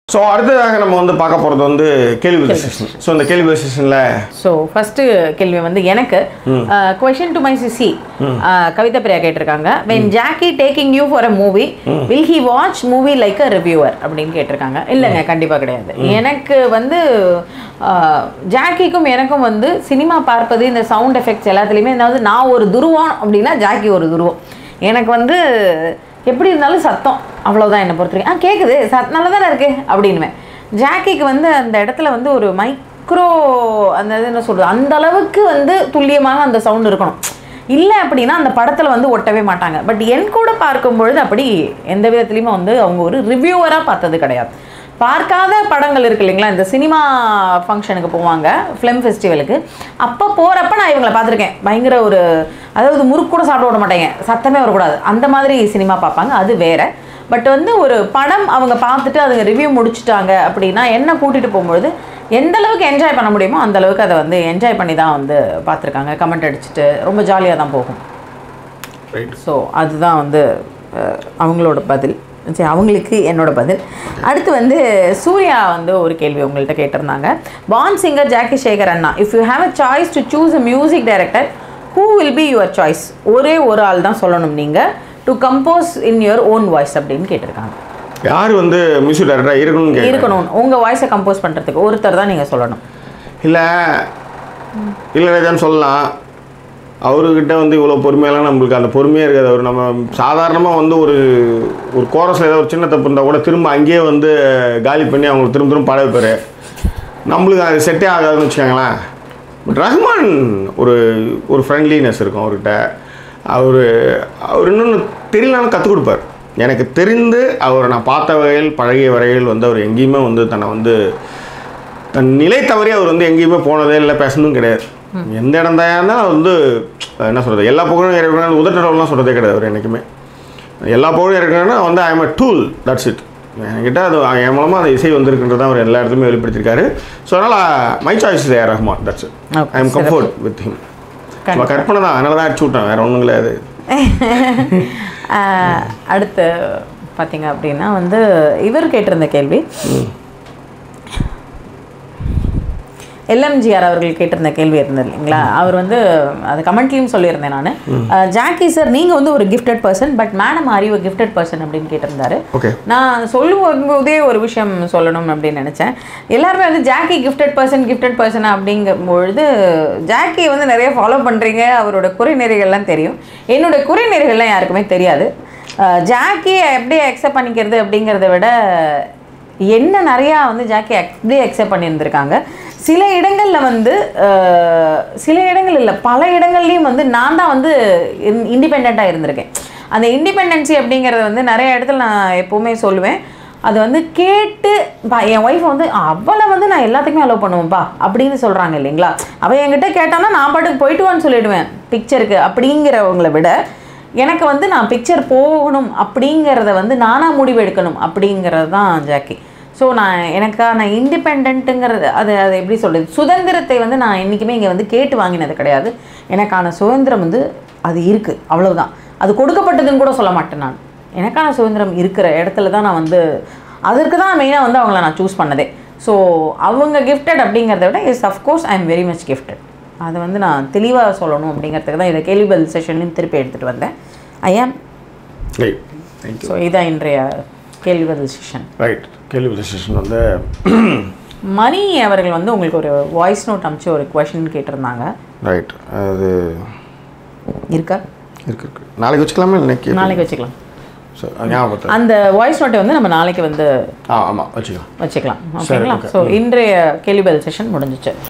So அடுத்ததாக நம்ம வந்து பார்க்க போகிறது வந்து கேள்வி பதில் செஷன் ஸோ இந்த கேள்வி பதில் செஷனில் ஸோ ஃபர்ஸ்ட் கேள்வி வந்து எனக்கு கொஷின் டு மை சிசி கவிதா பிரியா கேட்டிருக்காங்க when Jackie taking you for a movie will he watch movie like a reviewer அப்படின்னு கேட்டிருக்காங்க இல்லைங்க கண்டிப்பாக கிடையாது எனக்கு வந்து அஹ், ஜாக்கிக்கும் எனக்கும் வந்து சினிமா பார்ப்பது இந்த சவுண்ட் எஃபெக்ட்ஸ் எல்லாத்துலேயுமே அதாவது நான் ஒரு துருவம் அப்படின்னா ஜாக்கி ஒரு துருவம் எனக்கு வந்து எப்படி இருந்தாலும் சத்தம் அவ்வளோதான் என்னை பொறுத்த வரைக்கும் ஆ கேட்குது சத் நல்லா தானே இருக்கு அப்படின்னுவேன் ஜாக்கிக்கு வந்து அந்த இடத்துல வந்து ஒரு மைக்ரோ அந்த இது என்ன சொல்கிறது அந்த அளவுக்கு வந்து துல்லியமாக அந்த சவுண்ட் இருக்கணும் இல்லை அப்படின்னா அந்த படத்தில் வந்து ஒட்டவே மாட்டாங்க பட் என் கூட பார்க்கும் பொழுது அப்படி எந்த விதத்துலையுமே வந்து அவங்க ஒரு ரிவ்யூவராக பார்த்தது கிடையாது பார்க்காத படங்கள் இருக்கு இல்லைங்களா இந்த சினிமா ஃபங்க்ஷனுக்கு போவாங்க ஃபிலிம் ஃபெஸ்டிவலுக்கு அப்போ போகிறப்ப நான் இவங்களை பார்த்துருக்கேன் பயங்கர ஒரு அதாவது முறுக்கு கூட சாப்பிட விட மாட்டாங்க சத்தமே வரக்கூடாது அந்த மாதிரி சினிமா பார்ப்பாங்க அது வேற பட் வந்து ஒரு படம் அவங்க பார்த்துட்டு அதுங்க ரிவ்யூ முடிச்சிட்டாங்க அப்படின்னா என்ன கூட்டிகிட்டு போகும்பொழுது எந்த அளவுக்கு என்ஜாய் பண்ண முடியுமோ அந்த அளவுக்கு அதை வந்து என்ஜாய் பண்ணி தான் வந்து பார்த்துருக்காங்க கமெண்ட் அடிச்சுட்டு ரொம்ப ஜாலியாக தான் போகும் ரைட் ஸோ அதுதான் வந்து அஹ், அவங்களோட பதில் சரி அவங்களுக்கு என்னோட பதில் அடுத்து வந்து சூர்யா வந்து ஒரு கேள்வி உங்கள்கிட்ட கேட்டிருந்தாங்க பான் சிங்கர் ஜாக்கி சேகர் அண்ணா if you have a choice to choose a music director who will be your choice ஒரே ஒரு ஆள் தான் சொல்லணும் நீங்கள் to compose in your own voice அப்படின்னு கேட்டிருக்காங்க யார் வந்து மியூசிக் டைரக்டராக இருக்கணும்னு கேட்குறேன் இருக்கணும் உங்கள் வாய்ஸை கம்போஸ் பண்ணுறதுக்கு ஒருத்தர் தான் நீங்கள் சொல்லணும் இல்லை இளையராஜான்னு சொல்லலாம் அவர்கிட்ட வந்து இவ்வளோ பொறுமையெல்லாம் நம்மளுக்கு அந்த பொறுமையே இருக்காது அவர் நம்ம சாதாரணமாக வந்து ஒரு ஒரு கோரஸில் ஏதோ ஒரு சின்ன தப்பு இருந்தால் கூட திரும்ப அங்கேயே வந்து காலி பண்ணி அவங்களுக்கு திரும்ப திரும்ப பாட வைப்பார் நம்மளுக்கு அது செட்டே ஆகாதுன்னு வச்சுக்கோங்களேன் பட் ரஹ்மான் ஒரு ஒரு ஃப்ரெண்ட்லினஸ் இருக்கும் அவர்கிட்ட அவர் அவர் இன்னொன்று தெரியலனாலும் கற்றுக் கொடுப்பார் எனக்கு தெரிந்து அவரை நான் பார்த்த வகையில் பழகிய வரையில் வந்து அவர் எங்கேயுமே வந்து தன்னை வந்து தன் நிலை தவறி அவர் வந்து எங்கேயுமே போனதே இல்லை பேசணும் கிடையாது எந்த இடம் தான் வந்து என்ன சொல்கிறது எல்லா புகழும் இறக்கணும் உதட்டடவுலாம் சொல்கிறதே கிடையாது அவர் என்றைக்குமே எல்லா புகழும் இறக்கணும்னா வந்து I am a tool that's it என்கிட்ட அது என் மூலமாக அந்த இசை வந்திருக்குன்றத அவர் எல்லா இடத்துலையுமே வெளிப்படுத்தியிருக்காரு ஸோ அதனால் my choice A Rahman that's it Okay, I am comfort with him கற்பனை தான் அதனால தான் அடிச்சு விட்டேன் வேறு ஒன்றும் கிடையாது ஆஹ் அடுத்து பார்த்தீங்க அப்படின்னா வந்து இவர் கேட்டிருந்த கேள்வி எல்எம்ஜிஆர் அவர்கள் கேட்டிருந்த கேள்வி இருந்தது இல்லைங்களா அவர் வந்து அது கமெண்ட்லேயும் சொல்லியிருந்தேன் நான் ஜாக்கி சார் நீங்கள் வந்து ஒரு gifted person but madam are you gifted person அப்படின்னு கேட்டிருந்தாரு ஓகே நான் சொல்லும் போதே ஒரு விஷயம் சொல்லணும் அப்படின்னு நினச்சேன் எல்லாருமே வந்து Jackie gifted person gifted person அப்படிங்கும்பொழுது ஜாக்கி வந்து நிறைய ஃபாலோ பண்ணுறீங்க அவரோட குறைநெறிகள்லாம் தெரியும் என்னோட குறைநெறிகள்லாம் யாருக்குமே தெரியாது அஹ் ஜாக்கியை எப்படி அக்செப்ட் பண்ணிக்கிறது அப்படிங்கிறத விட என்ன நிறையா வந்து ஜாக்கி எப்படி அக்செப்ட் பண்ணியிருந்திருக்காங்க சில இடங்களில் வந்து அஹ், சில இடங்கள் இல்லை பல இடங்கள்லையும் வந்து நான் தான் வந்து இண்டிபெண்ட்டாக இருந்திருக்கேன் அந்த இண்டிபெண்டன்சி அப்படிங்கிறத வந்து நிறைய இடத்துல நான் எப்போவுமே சொல்லுவேன் அது வந்து கேட்டு பா என் ஒய்ஃப் வந்து அவளை வந்து நான் எல்லாத்துக்குமே அலோவ் பண்ணுவேன்ப்பா அப்படின்னு சொல்கிறாங்க இல்லைங்களா அவள் என்கிட்ட கேட்டானா நான் பாட்டுக்கு போயிட்டு வான்னு சொல்லிடுவேன் பிக்சருக்கு அப்படிங்கிறவங்களை விட எனக்கு வந்து நான் பிக்சர் போகணும் அப்படிங்கிறத வந்து நானாக முடிவு எடுக்கணும் அப்படிங்கிறது தான் ஜாக்கி ஸோ நான் எனக்கான இண்டிபெண்ட்டுங்கிறது அது அது எப்படி சொல்கிறது சுதந்திரத்தை வந்து நான் என்றைக்குமே இங்கே வந்து கேட்டு வாங்கினது கிடையாது எனக்கான சுதந்திரம் வந்து அது இருக்குது அவ்வளவுதான் அது கொடுக்கப்பட்டதுன்னு கூட சொல்ல மாட்டேன் நான் எனக்கான சுதந்திரம் இருக்கிற இடத்துல தான் நான் வந்து அதற்கு தான் மெயினாக வந்து அவங்கள நான் சூஸ் பண்ணதே ஸோ அவங்க கிஃப்டட் அப்படிங்கிறத விட is of course I am very much gifted அதை வந்து நான் தெளிவாக சொல்லணும் அப்படிங்கிறதுக்கு தான் இதை கேள்வி பதில் செஷன்லையும் திருப்பி எடுத்துகிட்டு வந்தேன் ஐ ஆம் ரைட் தேங்க்யூ ஸோ இதான் இன்றைய கேள்வி பதில் செஷன் ரைட் கேள்வி செஷன் வந்து மணி அவர்கள் வந்து உங்களுக்கு ஒரு வாய்ஸ் நோட் அனுப்பிச்சு ஒரு கொஷின் கேட்டிருந்தாங்க ரைட் அது இருக்கா இருக்கு இருக்கு நாளைக்கு வச்சுக்கலாமா இன்னைக்கு நாளைக்கு வச்சுக்கலாம் சரி ஞாபகத்தை அந்த வாய்ஸ் நோட்டை வந்து நம்ம நாளைக்கு வந்து ஆ ஆமாம் வச்சுக்கலாம் வச்சுக்கலாம் சரி, ஓகேங்களா okay. ஸோ இன்றைய கேள்வி பதில் செஷன் முடிஞ்சிச்சு